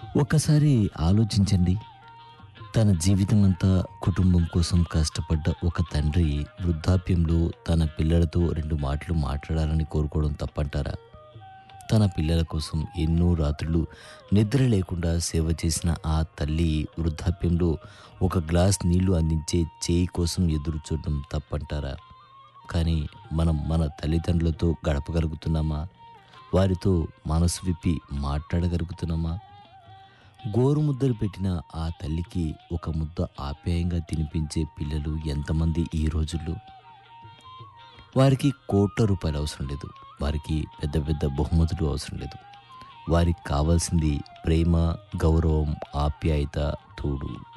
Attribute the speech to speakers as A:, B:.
A: ఒక్కసారి ఆలోచించండి తన జీవితమంతా కుటుంబం కోసం కష్టపడ్డ ఒక తండ్రి వృద్ధాప్యంలో తన పిల్లలతో రెండు మాటలు మాట్లాడాలని కోరుకోవడం తప్పంటారా తన పిల్లల కోసం ఎన్నో రాత్రులు నిద్ర లేకుండా సేవ చేసిన ఆ తల్లి వృద్ధాప్యంలో ఒక గ్లాస్ నీళ్లు అందించే చేయి కోసం ఎదురు చూడడం తప్పంటారా కానీ మనం మన తల్లిదండ్రులతో గడపగలుగుతున్నామా వారితో మనసు విప్పి మాట్లాడగలుగుతున్నామా గోరు ముద్దలు పెట్టిన ఆ తల్లికి ఒక ముద్ద ఆప్యాయంగా తినిపించే పిల్లలు ఎంతమంది ఈ రోజుల్లో వారికి కోట్ల రూపాయలు అవసరం లేదు వారికి పెద్ద పెద్ద బహుమతులు అవసరం లేదు వారికి కావాల్సింది ప్రేమ గౌరవం ఆప్యాయత తోడు